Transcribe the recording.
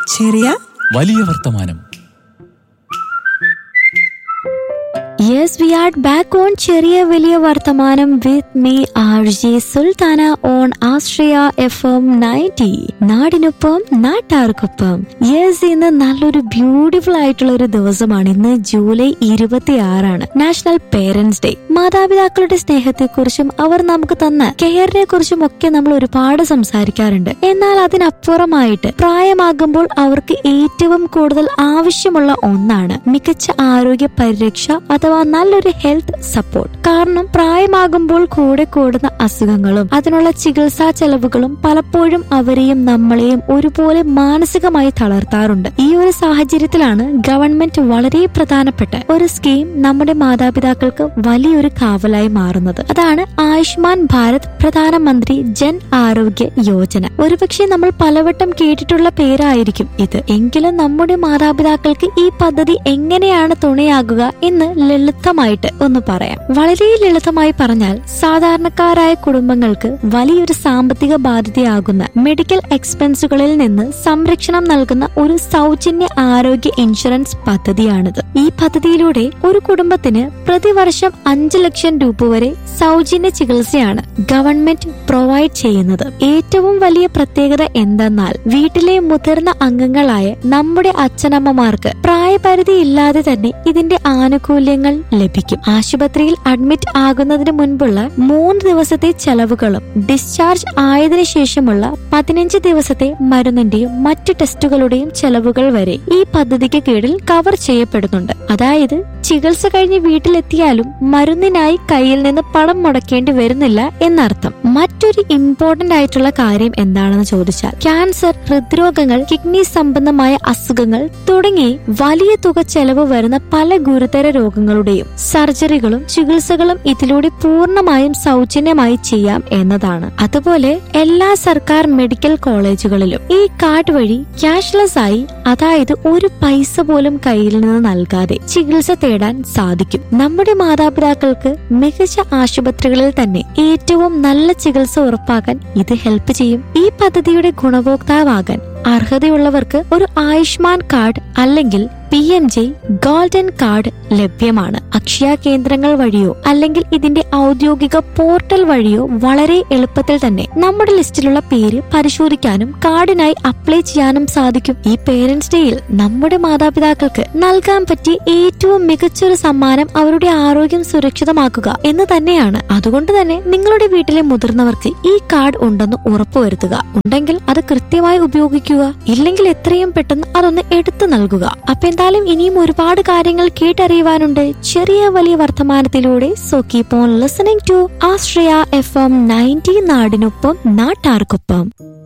ചെറിയ വലിയ വർത്തമാനം Yes, we are back on ചെറിയ വലിയ വർത്തമാനം with me R J Sultana on Ashraya F M ninety നാടിനൊപ്പം നാട്ടാർക്കൊപ്പം യെസ് ഇന്ന് നല്ലൊരു ബ്യൂട്ടിഫുൾ ആയിട്ടുള്ള ഒരു ദിവസമാണ് ഇന്ന് ജൂലൈ ഇരുപത്തി ആറാണ് നാഷണൽ പേരൻസ് ഡേ മാതാപിതാക്കളുടെ സ്നേഹത്തെക്കുറിച്ചും അവർ നമുക്ക് തന്ന കെയറിനെ കുറിച്ചും ഒക്കെ നമ്മൾ ഒരുപാട് സംസാരിക്കാറുണ്ട് എന്നാൽ അതിനപ്പുറമായിട്ട് പ്രായമാകുമ്പോൾ അവർക്ക് ഏറ്റവും കൂടുതൽ ആവശ്യമുള്ള ഒന്നാണ് മികച്ച ആരോഗ്യ പരിരക്ഷ അഥവാ നല്ലൊരു ഹെൽത്ത് സപ്പോർട്ട് കാരണം പ്രായമാകുമ്പോൾ കൂടെ കൂടുന്ന അസുഖങ്ങളും അതിനുള്ള ചികിത്സാ ചെലവുകളും പലപ്പോഴും അവരെയും നമ്മളെയും ഒരുപോലെ മാനസികമായി തളർത്താറുണ്ട് ഈ ഒരു സാഹചര്യത്തിലാണ് ഗവൺമെന്റ് വളരെ പ്രധാനപ്പെട്ട ഒരു സ്കീം നമ്മുടെ മാതാപിതാക്കൾക്ക് വലിയൊരു കാവലായി മാറുന്നത് അതാണ് ആയുഷ്മാൻ ഭാരത് പ്രധാനമന്ത്രി ജൻ ആരോഗ്യ യോജന ഒരുപക്ഷെ നമ്മൾ പലവട്ടം കേട്ടിട്ടുള്ള പേരായിരിക്കും ഇത് എങ്കിലും നമ്മുടെ മാതാപിതാക്കൾക്ക് ഈ പദ്ധതി എങ്ങനെയാണ് തുണയാകുക എന്ന് ലളിതമായിട്ട് ഒന്ന് പറയാം വളരെ ലളിതമായി പറഞ്ഞാൽ സാധാരണക്കാരായ കുടുംബങ്ങൾക്ക് വലിയൊരു സാമ്പത്തിക ബാധ്യതയാകുന്ന മെഡിക്കൽ എക്സ്പെൻസുകളിൽ നിന്ന് സംരക്ഷണം നൽകുന്ന ഒരു സൗജന്യ ആരോഗ്യ ഇൻഷുറൻസ് പദ്ധതിയാണിത് ഈ പദ്ധതിയിലൂടെ ഒരു കുടുംബത്തിന് പ്രതിവർഷം അഞ്ച് ലക്ഷം രൂപ വരെ സൗജന്യ ചികിത്സയാണ് ഗവൺമെന്റ് പ്രൊവൈഡ് ചെയ്യുന്നത് ഏറ്റവും വലിയ പ്രത്യേകത എന്തെന്നാൽ വീട്ടിലെ മുതിർന്ന അംഗങ്ങളായ നമ്മുടെ അച്ഛനമ്മമാർക്ക് പ്രായപരിധി ഇല്ലാതെ തന്നെ ഇതിന്റെ ആനുകൂല്യങ്ങൾ ലഭിക്കും ആശുപത്രിയിൽ അഡ്മിറ്റ് ആകുന്നതിന് മുൻപുള്ള മൂന്ന് ദിവസത്തെ ചെലവുകളും ഡിസ്ചാർജ് ആയതിനു ശേഷമുള്ള പതിനഞ്ച് ദിവസത്തെ മരുന്നിന്റെയും മറ്റു ടെസ്റ്റുകളുടെയും ചെലവുകൾ വരെ ഈ പദ്ധതിക്ക് കീഴിൽ കവർ ചെയ്യപ്പെടുന്നുണ്ട് അതായത് ചികിത്സ കഴിഞ്ഞ് വീട്ടിലെത്തിയാലും മരുന്നിനായി കയ്യിൽ നിന്ന് പണം മുടക്കേണ്ടി വരുന്നില്ല എന്നർത്ഥം മറ്റൊരു ഇമ്പോർട്ടന്റ് ആയിട്ടുള്ള കാര്യം എന്താണെന്ന് ചോദിച്ചാൽ ക്യാൻസർ ഹൃദ്രോഗങ്ങൾ കിഡ്നി സംബന്ധമായ അസുഖങ്ങൾ തുടങ്ങി വലിയ തുക ചെലവ് വരുന്ന പല ഗുരുതര രോഗങ്ങളുടെയും സർജറികളും ചികിത്സകളും ഇതിലൂടെ പൂർണ്ണമായും സൗജന്യമായി ചെയ്യാം എന്നതാണ് അതുപോലെ എല്ലാ സർക്കാർ മെഡിക്കൽ കോളേജുകളിലും ഈ കാർഡ് വഴി ക്യാഷ്ലെസ് ആയി അതായത് ഒരു പൈസ പോലും കയ്യിൽ നിന്ന് നൽകാതെ ചികിത്സ തേടാൻ സാധിക്കും നമ്മുടെ മാതാപിതാക്കൾക്ക് മികച്ച ആശുപത്രികളിൽ തന്നെ ഏറ്റവും നല്ല ചികിത്സ ഉറപ്പാക്കാൻ ഇത് ഹെൽപ്പ് ചെയ്യും ഈ പദ്ധതിയുടെ ഗുണഭോക്താവാകാൻ അർഹതയുള്ളവർക്ക് ഒരു ആയുഷ്മാൻ കാർഡ് അല്ലെങ്കിൽ P M J golden card ലഭ്യമാണ് അക്ഷയ കേന്ദ്രങ്ങൾ വഴിയോ അല്ലെങ്കിൽ ഇതിന്റെ ഔദ്യോഗിക പോർട്ടൽ വഴിയോ വളരെ എളുപ്പത്തിൽ തന്നെ നമ്മുടെ ലിസ്റ്റിലുള്ള പേര് പരിശോധിക്കാനും കാർഡിനായി അപ്ലൈ ചെയ്യാനും സാധിക്കും ഈ പേരൻസ് ഡേയിൽ നമ്മുടെ മാതാപിതാക്കൾക്ക് നൽകാൻ പറ്റിയ ഏറ്റവും മികച്ചൊരു സമ്മാനം അവരുടെ ആരോഗ്യം സുരക്ഷിതമാക്കുക എന്ന് തന്നെയാണ് അതുകൊണ്ട് തന്നെ നിങ്ങളുടെ വീട്ടിലെ മുതിർന്നവർക്ക് ഈ കാർഡ് ഉണ്ടെന്ന് ഉറപ്പുവരുത്തുക ഉണ്ടെങ്കിൽ അത് കൃത്യമായി ഉപയോഗിക്കുക ഇല്ലെങ്കിൽ എത്രയും പെട്ടെന്ന് അതൊന്ന് എടുത്തു നൽകുക അപ്പൊ എന്തായാലും ഇനിയും ഒരുപാട് കാര്യങ്ങൾ കേട്ടറിയുവാനുണ്ട് ചെറിയ വലിയ വർത്തമാനത്തിലൂടെ so keep on listening to Ashraya F M ninety നാടിനൊപ്പം നാട്ടാർക്കൊപ്പം